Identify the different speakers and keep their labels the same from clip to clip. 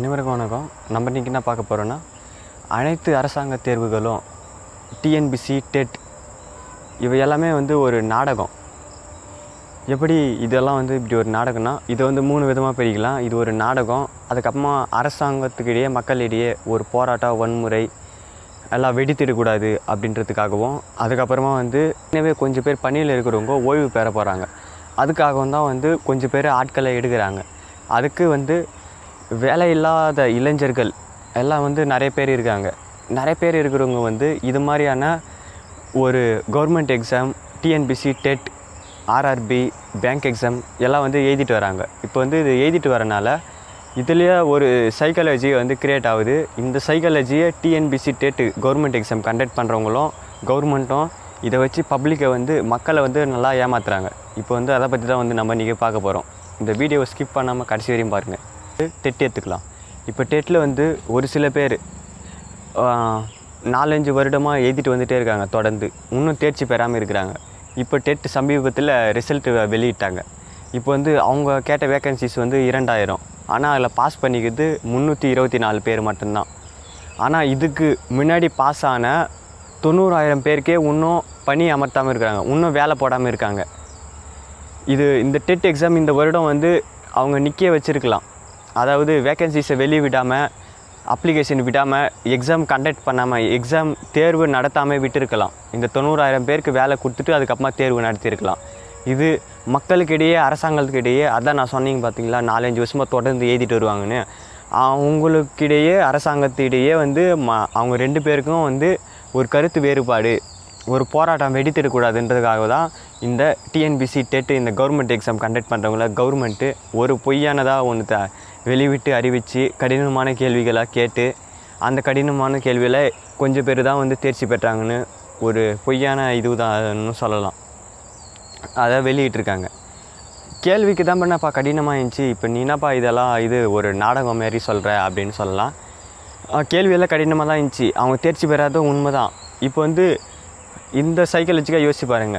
Speaker 1: அனைவருக்கும் வணக்கம் நம்ம இன்றைக்கி என்ன பார்க்க போகிறோன்னா அனைத்து அரசாங்க தேர்வுகளும் டிஎன்பிசி டெட் இவை எல்லாமே வந்து ஒரு நாடகம் எப்படி இதெல்லாம் வந்து இப்படி ஒரு நாடகம்னா இதை வந்து மூணு விதமாக பிரிக்கலாம் இது ஒரு நாடகம் அதுக்கப்புறமா அரசாங்கத்துக்கிடையே மக்களிடையே ஒரு போராட்டம் வன்முறை எல்லாம் வெடித்திடக்கூடாது அப்படின்றதுக்காகவும் அதுக்கப்புறமா வந்து எனவே கொஞ்சம் பேர் பணியில் இருக்கிறவங்க ஓய்வு பெற போகிறாங்க அதுக்காகவும் தான் வந்து கொஞ்சம் பேர் ஆட்களை எடுக்கிறாங்க அதுக்கு வந்து வேலை இல்லாத இளைஞர்கள் எல்லாம் வந்து நிறைய பேர் இருக்காங்க நிறைய பேர் இருக்கிறவங்க வந்து இது மாதிரியான ஒரு government exam TNPSC TET RRB bank exam எல்லாம் வந்து எழுதிட்டு வராங்க இப்போ வந்து இது எழுதிட்டு வரனால இதுலேயே ஒரு சைக்காலஜி வந்து கிரியேட் ஆகுது இந்த சைக்காலஜியை TNPSC TET government exam conduct பண்ணுறவங்களும் கவர்மெண்ட்டும் இதை வச்சு பப்ளிக்கை வந்து மக்களை வந்து நல்லா ஏமாத்துறாங்க இப்போ வந்து அதை பற்றி தான் வந்து நம்ம இன்றைக்கி பார்க்க போகிறோம் இந்த வீடியோவை ஸ்கிப் பண்ணாமல் கடைசி வரையும் பாருங்கள் டெட் எடுத்துக்கலாம் இப்போ டெட்டில் வந்து ஒரு சில பேர் ஆஹ், நாலஞ்சு வருடமாக எழுதிட்டு வந்துட்டே இருக்காங்க தொடர்ந்து இன்னும் தேர்ச்சி பெறாமல் இருக்கிறாங்க இப்போ டெட் சமீபத்தில் ரிசல்ட் வெளியிட்டாங்க இப்போ வந்து அவங்க கேட்ட வேகன்சிஸ் வந்து இரண்டாயிரம் ஆனால் அதில் பாஸ் பண்ணிக்கிறது முந்நூற்றி இருபத்தி நாலு பேர் மட்டும்தான் ஆனால் இதுக்கு முன்னாடி பாஸ் ஆன தொண்ணூறாயிரம் பேருக்கே இன்னும் பணி அமர்த்தாமல் இருக்காங்க இன்னும் வேலை போடாமல் இருக்காங்க இது இந்த டெட் எக்ஸாம் இந்த வருடம் வந்து அவங்க நிற்க வச்சிருக்கலாம் அதாவது வேகன்சிஸை வெளியே விடாமல் அப்ளிகேஷன் விடாமல் எக்ஸாம் கண்டக்ட் பண்ணாமல் எக்ஸாம் தேர்வு நடத்தாமல் விட்டுருக்கலாம் இந்த தொண்ணூறாயிரம் பேருக்கு வேலை கொடுத்துட்டு அதுக்கப்புறமா தேர்வு நடத்தியிருக்கலாம் இது மக்களுக்கிடையே அரசாங்கத்துக்கிடையே அதான் நான் சொன்னீங்க பார்த்தீங்களா நாலஞ்சு வருஷமாக தொடர்ந்து எழுதிட்டு வருவாங்கன்னு அவங்களுக்கிடையே அரசாங்கத்திடையே வந்து ம அவங்க ரெண்டு பேருக்கும் வந்து ஒரு கருத்து வேறுபாடு ஒரு போராட்டம் வெடித்திடக்கூடாதுன்றதுக்காக தான் இந்த டிஎன்பிசி டெட்டு இந்த கவர்மெண்ட் எக்ஸாம் கண்டக்ட் பண்ணுறவங்கள கவர்மெண்ட்டு ஒரு பொய்யானதாக ஒன்று த வெளிவிட்டு அறிவித்து கடினமான கேள்விகளாக கேட்டு அந்த கடினமான கேள்வியில் கொஞ்சம் பேர் தான் வந்து தேர்ச்சி பெற்றாங்கன்னு ஒரு பொய்யான இதுதான் சொல்லலாம் அதை வெளியிட்டிருக்காங்க கேள்விக்கு தான் பண்ணப்பா கடினமாக இருந்துச்சு இப்போ நீ என்னப்பா இதெல்லாம் இது ஒரு நாடகம் மாரி சொல்கிற அப்படின்னு சொல்லலாம் அஹ் கேள்வியெல்லாம் கடினமாக தான் இருந்துச்சு அவங்க தேர்ச்சி பெறாத உண்மை தான் இப்போ வந்து இந்த சைக்காலஜிக்காக யோசிச்சு பாருங்க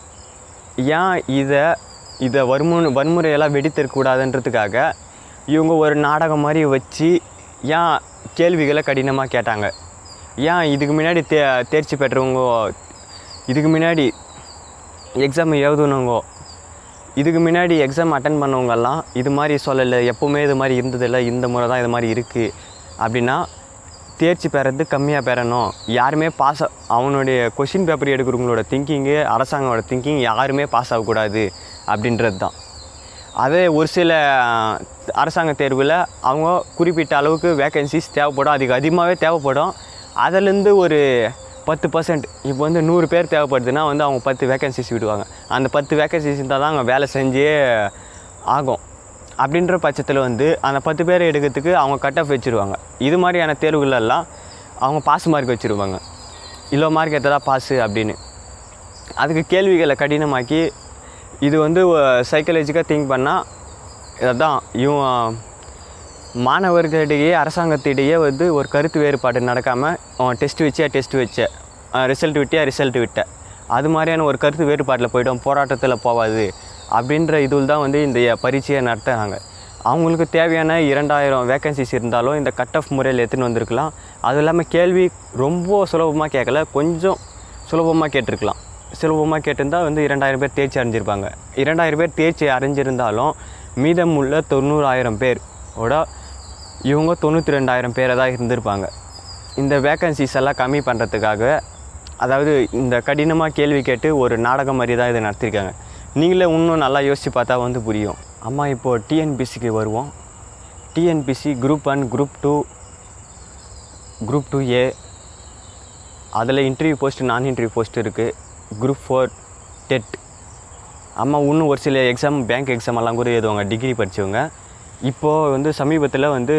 Speaker 1: ஏன் இதை இதை வன்முறை வன்முறையெல்லாம் வெடித்திருக்கக்கூடாதுன்றதுக்காக இவங்க ஒரு நாடகம் மாதிரி வச்சு ஏன் கேள்விகளை கடினமாக கேட்டாங்க ஏன் இதுக்கு முன்னாடி தே தேர்ச்சி பெற்றவங்க இதுக்கு முன்னாடி எக்ஸாம் எழுதுனவங்க இதுக்கு முன்னாடி எக்ஸாம் அட்டன் பண்ணவங்கெல்லாம் இது மாதிரி சொல்லலை எப்போவுமே இது மாதிரி இருந்ததில்லை இந்த முறை தான் இது மாதிரி இருக்குது அப்படின்னா தேர்ச்சி பெறது கம்மியாக பெறணும் யாருமே பாஸ் அவனுடைய கொஷின் பேப்பர் எடுக்கிறவங்களோட திங்கிங்கு அரசாங்கோட திங்கிங் யாருமே பாஸ் ஆகக்கூடாது அப்படின்றது தான் அதே ஒரு சில அஹ், அரசாங்க தேர்வில் அவங்க குறிப்பிட்ட அளவுக்கு வேகன்சிஸ் தேவைப்படும் அதுக்கு அதிகமாகவே தேவைப்படும் அதிலேருந்து ஒரு பத்து பர்சன்ட் இப்போ வந்து நூறு பேர் தேவைப்படுதுன்னா வந்து அவங்க பத்து வேகன்சிஸ் விடுவாங்க அந்த பத்து வேகன்சிஸ் இருந்தால் தான் அவங்க வேலை செஞ்சே ஆகும் அப்படின்ற பட்சத்தில் வந்து அந்த பத்து பேரை எடுக்கிறதுக்கு அவங்க கட் ஆஃப் வச்சுருவாங்க இது மாதிரியான தேர்வுகள் எல்லாம் அவங்க பாஸ் மார்க் வச்சுருவாங்க இவ்வளோ மார்க் எடுத்ததா பாஸு அப்படின்னு அதுக்கு கேள்விகளை கடினமாக்கி இது வந்து சைக்காலஜிக்காக திங்க் பண்ணால் இதான் இவன் மாணவர்களிடையே அரசாங்கத்திடையே வந்து ஒரு கருத்து வேறுபாடு நடக்காமல் அவன் டெஸ்ட் வச்சியா டெஸ்ட் வச்ச ரிசல்ட் விட்டியா ரிசல்ட் விட்ட அது மாதிரியான ஒரு கருத்து வேறுபாட்டில் போய்டும் போராட்டத்தில் போகாது அப்படின்ற இதில் தான் வந்து இந்த பரீட்சையை நடத்துகிறாங்க அவங்களுக்கு தேவையான இரண்டாயிரம் வேகன்சிஸ் இருந்தாலும் இந்த கட் ஆஃப் முறையில் எடுத்துன்னு வந்திருக்கலாம் அது இல்லாமல் கேள்வி ரொம்ப சுலபமாக கேட்கல கொஞ்சம் சுலபமாக கேட்டிருக்கலாம் சுலபமாக கேட்டிருந்தா வந்து இரண்டாயிரம் பேர் தேர்ச்சி அடைஞ்சிருப்பாங்க இரண்டாயிரம் பேர் தேர்ச்சி அடைஞ்சிருந்தாலும் மீதமுள்ள தொண்ணூறாயிரம் பேர் ஓட இவங்க தொண்ணூற்றி ரெண்டாயிரம் பேரை தான் இருந்திருப்பாங்க இந்த வேக்கன்சிஸ் எல்லாம் கம்மி பண்ணுறதுக்காக அதாவது இந்த கடினமாக கேள்வி கேட்டு ஒரு நாடகம் மாதிரி தான் இதை நடத்திருக்காங்க நீங்களே இன்னும் நல்லா யோசித்து பார்த்தா வந்து புரியும் அம்மா இப்போது டிஎன்பிசிக்கு வருவோம் TNPSC group one group two group two A அதில் இன்டர்வியூ போஸ்ட் நான் இன்டர்வியூ போஸ்ட் இருக்குது குரூப் ஃபோர் டெட் அம்மா இன்னும் ஒரு சில எக்ஸாம் பேங்க் எக்ஸாம் எல்லாம் கூட எழுதுவாங்க டிகிரி படித்தவங்க இப்போது வந்து சமீபத்தில் வந்து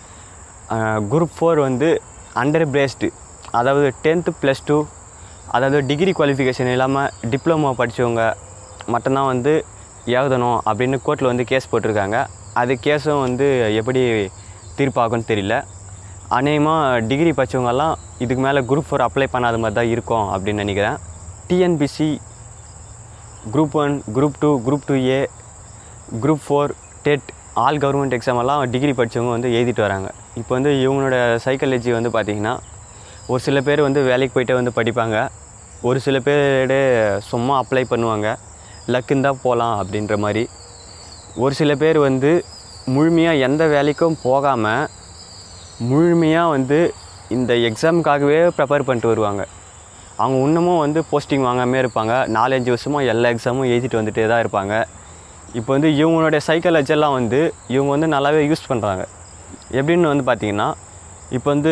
Speaker 1: குரூப் ஃபோர் வந்து அண்டர் பிரேஸ்டு அதாவது டென்த்து ப்ளஸ் டூ அதாவது டிகிரி குவாலிஃபிகேஷன் இல்லாமல் டிப்ளமோ படித்தவங்க மட்டும்தான் வந்து எழுதணும் அப்படின்னு கோர்ட்டில் வந்து கேஸ் போட்டிருக்காங்க அது கேஸும் வந்து எப்படி தீர்ப்பாகும்னு தெரியல அநேகமாக டிகிரி படித்தவங்கெல்லாம் இதுக்கு மேலே குரூப் ஃபோர் அப்ளை பண்ணாத மாதிரி தான் இருக்கும் அப்படின்னு நினைக்கிறேன் TNPSC group one group two group two A group four TET all government exam எல்லாம் டிகிரி படித்தவங்க வந்து எழுதிட்டு வராங்க இப்போ வந்து இவங்களோட சைக்காலஜி வந்து பார்த்திங்கன்னா ஒரு சில பேர் வந்து வேலைக்கு போயிட்டு வந்து படிப்பாங்க ஒரு சில பேர் சும்மா அப்ளை பண்ணுவாங்க லக்குன்னு தான் போகலாம் அப்படின்ற மாதிரி ஒரு சில பேர் வந்து முழுமையாக எந்த வேலைக்கும் போகாமல் முழுமையாக வந்து இந்த எக்ஸாமுக்காகவே ப்ரிப்பேர் பண்ணிட்டு வருவாங்க அவங்க இன்னமும் வந்து போஸ்டிங் வாங்காமே இருப்பாங்க நாலஞ்சு வருஷமாக எல்லா எக்ஸாமும் எழுதிட்டு வந்துட்டே தான் இருப்பாங்க இப்போ வந்து இவங்களுடைய சைக்காலஜி எல்லாம் வந்து இவங்க வந்து நல்லாவே யூஸ் பண்ணுறாங்க எப்படின்னு வந்து பார்த்தீங்கன்னா இப்போ வந்து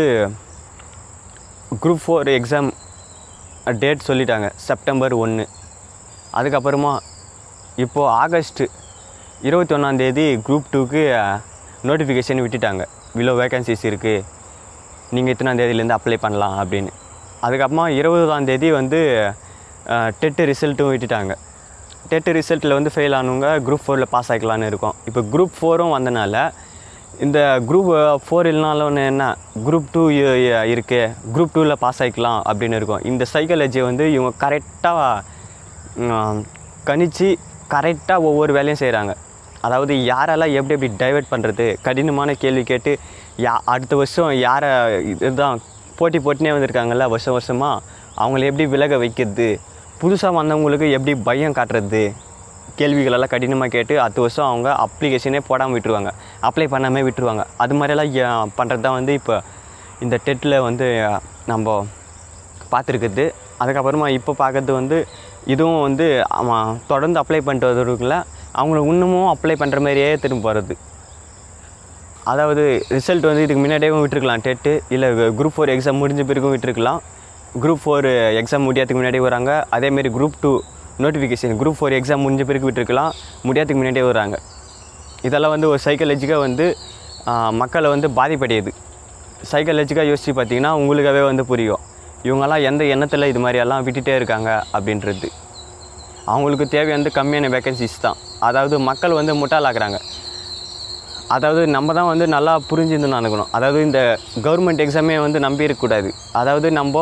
Speaker 1: குரூப் ஃபோர் எக்ஸாம் டேட் சொல்லிட்டாங்க செப்டம்பர் ஒன்று அதுக்கப்புறமா இப்போது ஆகஸ்ட் இருபத்தி ஒன்றாந்தேதி குரூப் டூக்கு நோட்டிஃபிகேஷன் விட்டுட்டாங்க இவ்வளோ வேகன்சிஸ் இருக்குது நீங்கள் இத்தனாம் தேதியிலேருந்து அப்ளை பண்ணலாம் அப்படின்னு அதுக்கப்புறமா இருபதாம் தேதி வந்து டெட்டு ரிசல்ட்டும் விட்டுட்டாங்க டெட்டு ரிசல்ட்டில் வந்து ஃபெயில் ஆனவங்க குரூப் ஃபோரில் பாஸ் ஆகிக்கலான்னு இருக்கும் இப்போ குரூப் ஃபோரும் வந்தனால இந்த குரூப் ஃபோர் இல்லைனாலும் என்ன குரூப் டூ இருக்கு குரூப் டூவில் பாஸ் ஆகிக்கலாம் அப்படின்னு இருக்கும் இந்த சைக்காலஜியை வந்து இவங்க கரெக்டாக கணிச்சு கரெக்டாக ஒவ்வொரு வேலையும் செய்கிறாங்க அதாவது யாரெல்லாம் எப்படி எப்படி டைவர்ட் பண்ணுறது கடினமான கேள்வி கேட்டு யா அடுத்த வருஷம் யாரை இதுதான் போட்டி போட்டுனே வந்திருக்காங்கல்ல வருஷம் வருஷமாக அவங்கள எப்படி விலக வைக்கிறது புதுசாக வந்தவங்களுக்கு எப்படி பயம் காட்டுறது கேள்விகளெல்லாம் கடினமாக கேட்டு அடுத்த வருஷம் அவங்க அப்ளிகேஷனே போடாமல் விட்டுருவாங்க அப்ளை பண்ணாமல் விட்டுருவாங்க அது மாதிரியெல்லாம் பண்ணுறது தான் வந்து இப்போ இந்த டெட்டில் வந்து நம்ம பார்த்துருக்குது அதுக்கப்புறமா இப்போ பார்க்கறது வந்து இதுவும் வந்து அவன் தொடர்ந்து அப்ளை பண்ணிட்டு வரதுக்குள்ள அவங்கள இன்னமும் அப்ளை பண்ணுற மாதிரியே திரும்ப போகிறது அதாவது ரிசல்ட் வந்து இதுக்கு முன்னாடியே விட்டுருக்கலாம் டெட்டு இல்லை குரூப் ஃபோர் எக்ஸாம் முடிஞ்ச பிறகும் விட்டுருக்கலாம் குரூப் ஃபோர் எக்ஸாம் முடியாததுக்கு முன்னாடியே வராங்க அதேமாரி group two notification group four exam முடிஞ்ச பிறகு விட்டுருக்கலாம் முடியாததுக்கு முன்னாடியே வராங்க இதெல்லாம் வந்து ஒரு சைக்காலஜிக்காக வந்து ஆஹ், மக்களை வந்து பாதிப்படையுது சைக்காலஜிக்காக யோசித்து பார்த்தீங்கன்னா உங்களுக்காகவே வந்து புரியும் இவங்கெல்லாம் எந்த எண்ணத்தில் இது மாதிரியெல்லாம் விட்டுட்டே இருக்காங்க அப்படின்றது அவங்களுக்கு தேவையானது கம்மியான வேகன்சிஸ் தான் அதாவது மக்கள் வந்து முட்டாளாக்குறாங்க அதாவது நம்ம தான் வந்து நல்லா புரிஞ்சுருந்து நினைக்கணும் அதாவது இந்த கவர்மெண்ட் எக்ஸாமே வந்து நம்பி இருக்கக்கூடாது அதாவது நம்ம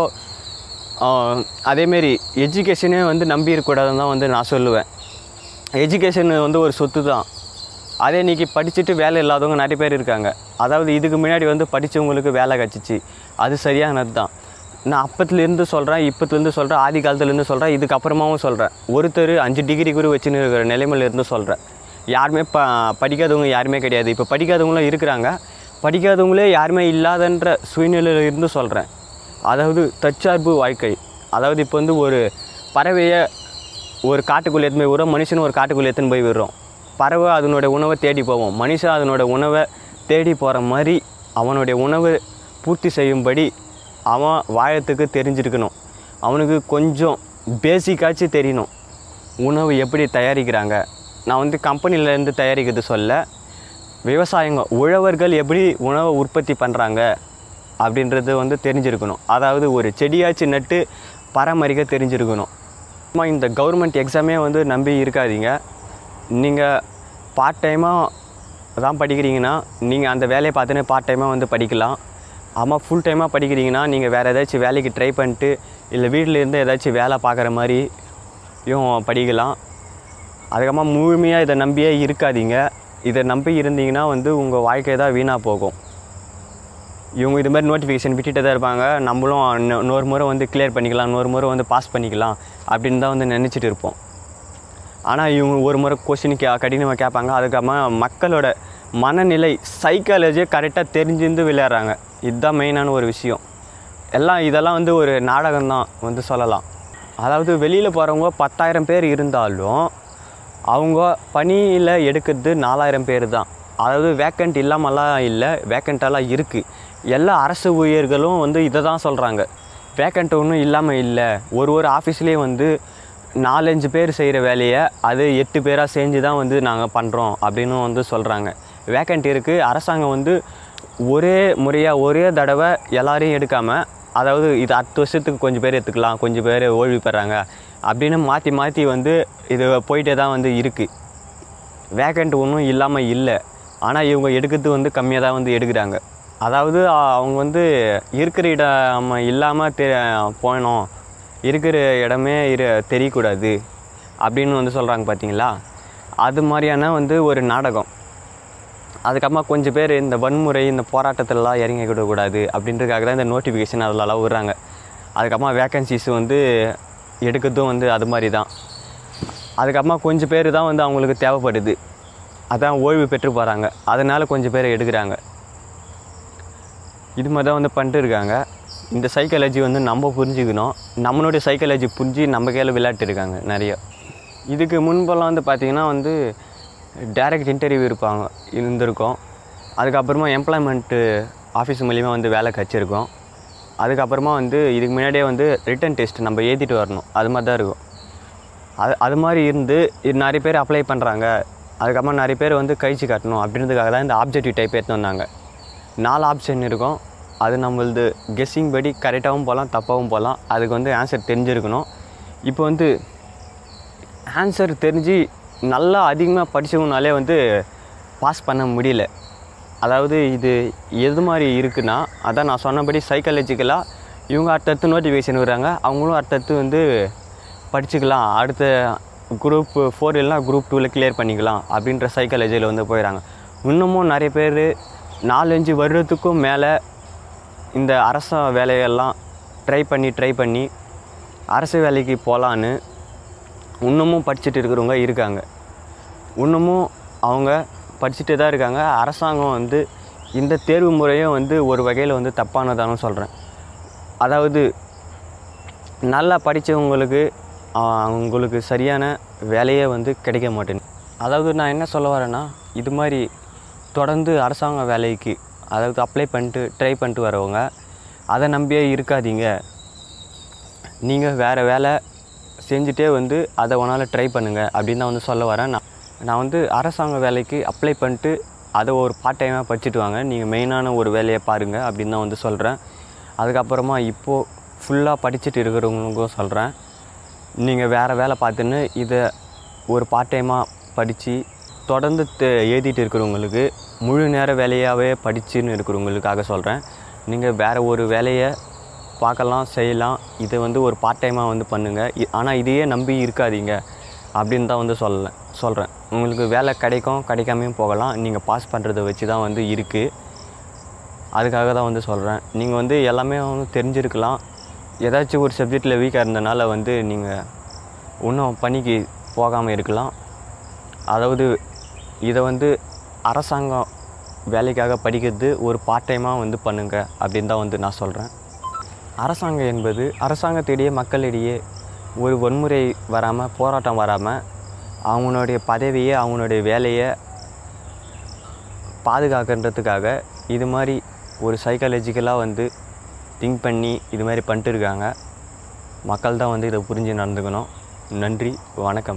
Speaker 1: ஆஹ், அதேமாரி எஜுகேஷனே வந்து நம்பி இருக்கக்கூடாதுன்னு தான் வந்து நான் சொல்லுவேன் எஜுகேஷன் வந்து ஒரு சொத்து தான் அதே இன்றைக்கி படிச்சுட்டு வேலை இல்லாதவங்க நிறைய பேர் இருக்காங்க அதாவது இதுக்கு முன்னாடி வந்து படித்தவங்களுக்கு வேலை கிடச்சிச்சு அது சரியானது தான் நான் அப்பத்துலேருந்து சொல்கிறேன் இப்பத்துலேருந்து சொல்கிறேன் ஆதி காலத்துலேருந்து சொல்கிறேன் இதுக்கப்புறமாவும் சொல்கிறேன் ஒருத்தர் அஞ்சு டிகிரி கூட வச்சுன்னு இருக்கிற நிலைமையில இருந்து சொல்கிறேன் யாருமே ப படிக்காதவங்க யாருமே கிடையாது இப்போ படிக்காதவங்களும் இருக்கிறாங்க படிக்காதவங்களே யாருமே இல்லாதன்ற சூழ்நிலையில் இருந்து சொல்கிறேன் அதாவது தற்சார்பு வாழ்க்கை அதாவது இப்போ வந்து ஒரு பறவையை ஒரு காட்டுக்குள்ளே எடுத்துன்னு போய் விடுறோம் மனுஷனும் ஒரு காட்டுக்குள்ளே எடுத்துன்னு போய் விடுறோம் பறவை அதனோட உணவை தேடி போவோம் மனுஷன் அதனோட உணவை தேடி போகிற மாதிரி அவனுடைய உணவை பூர்த்தி செய்யும்படி அவன் வாழத்துக்கு தெரிஞ்சிருக்கணும் அவனுக்கு கொஞ்சம் பேசிக்காச்சும் தெரியணும் உணவு எப்படி தயாரிக்கிறாங்க நான் வந்து கம்பெனிலேருந்து தயாரிக்கிறது சொல்ல விவசாயங்க உழவர்கள் எப்படி உணவை உற்பத்தி பண்ணுறாங்க அப்படின்றது வந்து தெரிஞ்சிருக்கணும் அதாவது ஒரு செடியாச்சு நட்டு பராமரிக்க தெரிஞ்சிருக்கணும் அம்மா இந்த கவர்மெண்ட் எக்ஸாமே வந்து நம்பி இருக்காதீங்க நீங்கள் பார்ட் டைமாக தான் படிக்கிறீங்கன்னா நீங்கள் அந்த வேலையை பார்த்துன்னு பார்ட் டைமாக வந்து படிக்கலாம் ஆமாம் ஃபுல் டைமாக படிக்கிறீங்கன்னா நீங்கள் வேறு ஏதாச்சும் வேலைக்கு ட்ரை பண்ணிட்டு இல்லை வீட்டில் இருந்து ஏதாச்சும் வேலை பார்க்குற மாதிரியும் படிக்கலாம் அதுக்கப்புறமா முழுமையாக இதை நம்பியே இருக்காதீங்க இதை நம்பி இருந்தீங்கன்னா வந்து உங்கள் வாழ்க்கை தான் வீணாக போகும் இவங்க இது மாதிரி நோட்டிஃபிகேஷன் விட்டுட்டு தான் இருப்பாங்க நம்மளும் இன்னொ- இன்னொரு முறை வந்து கிளியர் பண்ணிக்கலாம் இன்னொரு முறை வந்து பாஸ் பண்ணிக்கலாம் அப்படின்னு தான் வந்து நினச்சிட்டு இருப்போம் ஆனால் இவங்க ஒரு முறை கொஸ்டின் கே கடினமாக கேட்பாங்க அதுக்கப்புறமா மக்களோட மனநிலை சைக்காலஜியை கரெக்டாக தெரிஞ்சிருந்து விளையாடுறாங்க இதுதான் மெயினான ஒரு விஷயம் எல்லாம் இதெல்லாம் வந்து ஒரு நாடகம் தான் வந்து சொல்லலாம் அதாவது வெளியில் போகிறவங்க பத்தாயிரம் பேர் இருந்தாலும் அவங்க பணியில் எடுக்கிறது நாலாயிரம் பேர் தான் அதாவது வேக்கண்ட் இல்லாமலாம் இல்லை வேக்கண்ட்டெல்லாம் இருக்குது எல்லா அரசு ஊழியர்களும் வந்து இதை தான் சொல்கிறாங்க வேக்கண்ட் ஒன்றும் இல்லாமல் இல்லை ஒரு ஒரு ஆஃபீஸ்லேயும் வந்து நாலஞ்சு பேர் செய்கிற வேலையை அது எட்டு பேராக செஞ்சு தான் வந்து நாங்கள் பண்ணுறோம் அப்படின்னு வந்து சொல்கிறாங்க வேக்கண்ட் இருக்குது அரசாங்கம் வந்து ஒரே முறையாக ஒரே தடவை எல்லாரையும் எடுக்காமல் அதாவது இது அடுத்த வருஷத்துக்கு கொஞ்சம் பேர் எடுத்துக்கலாம் கொஞ்சம் பேர் ஓய்வு பெறாங்க அப்படின்னு மாற்றி மாற்றி வந்து இது போயிட்டே தான் வந்து இருக்குது வேக்கண்ட் ஒன்றும் இல்லாமல் இல்லை ஆனால் இவங்க எடுக்கிறது வந்து கம்மியாக தான் வந்து எடுக்கிறாங்க அதாவது அ- அவங்க வந்து இருக்கிற இடம் இல்லாமல் தெ போகணும் இருக்கிற இடமே இரு தெரியக்கூடாது அப்படின்னு வந்து சொல்கிறாங்க பார்த்தீங்களா அது மாதிரியான வந்து ஒரு நாடகம் அதுக்கப்புறமா கொஞ்சம் பேர் இந்த வன்முறை இந்த போராட்டத்திலலாம் இறங்கி விடக்கூடாது அப்படின்றதுக்காக தான் இந்த நோட்டிஃபிகேஷன் அதிலலாம் விடுறாங்க அதுக்கப்புறமா வேக்கன்சிஸ் வந்து எடுக்கிறதும் வந்து அது மாதிரி தான் அதுக்கப்புறமா கொஞ்சம் பேர் தான் வந்து அவங்களுக்கு தேவைப்படுது அதான் ஓய்வு பெற்று போகிறாங்க அதனால் கொஞ்சம் பேர் எடுக்கிறாங்க இது மாதிரி தான் வந்து பண்ணிட்டு இருக்காங்க இந்த சைக்காலஜி வந்து நம்ம புரிஞ்சுக்கணும் நம்மளுடைய சைக்காலஜி புரிஞ்சு நம்ம கையில் விளையாட்டு இருக்காங்க நிறைய இதுக்கு முன்பெல்லாம் வந்து பார்த்திங்கன்னா வந்து டைரக்ட் இன்டர்வியூ இருப்பாங்க இருந்திருக்கும் அதுக்கப்புறமா எம்ப்ளாய்மெண்ட்டு ஆஃபீஸ் மூலிமா வந்து வேலை கிடச்சிருக்கும் அதுக்கப்புறமா வந்து இதுக்கு முன்னாடியே வந்து ரிட்டன் டெஸ்ட் நம்ம ஏற்றிட்டு வரணும் அது மாதிரி தான் இருக்கும் அது அது மாதிரி இருந்து இது நிறைய பேர் அப்ளை பண்ணுறாங்க அதுக்கப்புறமா நிறைய பேர் வந்து கழிச்சு காட்டணும் அப்படின்றதுக்காக தான் இந்த ஆப்ஜெக்டிவ் டைப் எடுத்து வந்தாங்க நாலு ஆப்ஷன் இருக்கும் அது நம்மளது கெஸ்ஸிங் படி கரெக்டாகவும் போகலாம் தப்பாகவும் போகலாம் அதுக்கு வந்து ஆன்சர் தெரிஞ்சிருக்கணும் இப்போ வந்து ஆன்சர் தெரிஞ்சு நல்லா அதிகமாக படித்தவங்கனாலே வந்து பாஸ் பண்ண முடியல அதாவது இது எது மாதிரி இருக்குன்னா அதான் நான் சொன்னபடி சைக்காலஜிக்கலாக இவங்க அடுத்தடுத்து நோட்டிஃபிகேஷன் விடுறாங்க அவங்களும் அடுத்தடுத்து வந்து படிச்சுக்கலாம் அடுத்த குரூப் ஃபோர் இல்லைனா குரூப் டூவில் கிளியர் பண்ணிக்கலாம் அப்படின்ற சைக்காலஜியில் வந்து போயிடறாங்க இன்னமும் நிறைய பேர் நாலஞ்சு வருடத்துக்கும் மேலே இந்த அரச வேலையெல்லாம் ட்ரை பண்ணி ட்ரை பண்ணி அரசு வேலைக்கு போகலான்னு இன்னமும் படிச்சுட்டு இருக்கிறவங்க இருக்காங்க இன்னமும் அவங்க படிச்சுட்டு தான் இருக்காங்க அரசாங்கம் வந்து இந்த தேர்வு முறையும் வந்து ஒரு வகையில் வந்து தப்பானதானு சொல்கிறேன் அதாவது நல்லா படித்தவங்களுக்கு அவங்களுக்கு சரியான வேலையே வந்து கிடைக்க மாட்டேங்குது அதாவது நான் என்ன சொல்ல வரேன்னா இது மாதிரி தொடர்ந்து அரசாங்க வேலைக்கு அதாவது அப்ளை பண்ணிட்டு ட்ரை பண்ணிட்டு வரவங்க அதை நம்பியே இருக்காதீங்க நீங்கள் வேறு வேலை செஞ்சுட்டே வந்து அதை ஒன்றால் ட்ரை பண்ணுங்கள் அப்படின்னு தான் வந்து சொல்ல வரேன் நான் நான் வந்து அரசாங்க வேலைக்கு அப்ளை பண்ணிட்டு அதை ஒரு பார்ட் டைமாக படிச்சுட்டு வாங்க நீங்கள் மெயினான ஒரு வேலையை பாருங்கள் அப்படின்னு தான் வந்து சொல்கிறேன் அதுக்கப்புறமா இப்போது ஃபுல்லாக படிச்சுட்டு இருக்கிறவங்களுக்கும் சொல்கிறேன் நீங்கள் வேறு வேலை பார்த்துன்னு இதை ஒரு பார்ட் டைமாக படித்து தொடர்ந்து தே- எழுதிட்டு இருக்கிறவங்களுக்கு முழு நேர வேலையாகவே படிச்சுன்னு இருக்கிறவங்களுக்காக சொல்கிறேன் நீங்கள் வேறு ஒரு வேலையை பார்க்கலாம் செய்யலாம் இதை வந்து ஒரு பார்ட் டைமாக வந்து பண்ணுங்கள் ஆனால் இதையே நம்பி இருக்காதீங்க அப்படின்னு தான் வந்து சொல்ல சொல்கிறேன் உங்களுக்கு வேலை கிடைக்கும் கிடைக்காமையும் போகலாம் நீங்கள் பாஸ் பண்ணுறத வச்சு தான் வந்து இருக்குது அதுக்காக தான் வந்து சொல்கிறேன் நீங்கள் வந்து எல்லாமே வந்து தெரிஞ்சிருக்கலாம் ஏதாச்சும் ஒரு சப்ஜெக்டில் வீக்காக இருந்தனால வந்து நீங்கள் இன்னும் பணிக்கு போகாமல் இருக்கலாம் அதாவது இதை வந்து அரசாங்கம் வேலைக்காக படிக்கிறது ஒரு பார்ட் டைமாக வந்து பண்ணுங்க அப்படின்னு தான் வந்து நான் சொல்கிறேன் அரசாங்கம் என்பது அரசாங்கத்திடையே மக்களிடையே ஒரு வன்முறை வராமல் போராட்டம் வராமல் அவங்களுடைய பதவியை அவங்களுடைய வேலையை பாதுகாக்கின்றதுக்காக இது மாதிரி ஒரு சைக்காலஜிக்கலாக வந்து திங்க் பண்ணி இது மாதிரி பண்ணிட்டு இருக்காங்க மக்கள் தான் வந்து இதை புரிஞ்சு நடந்துக்கணும் நன்றி வணக்கம்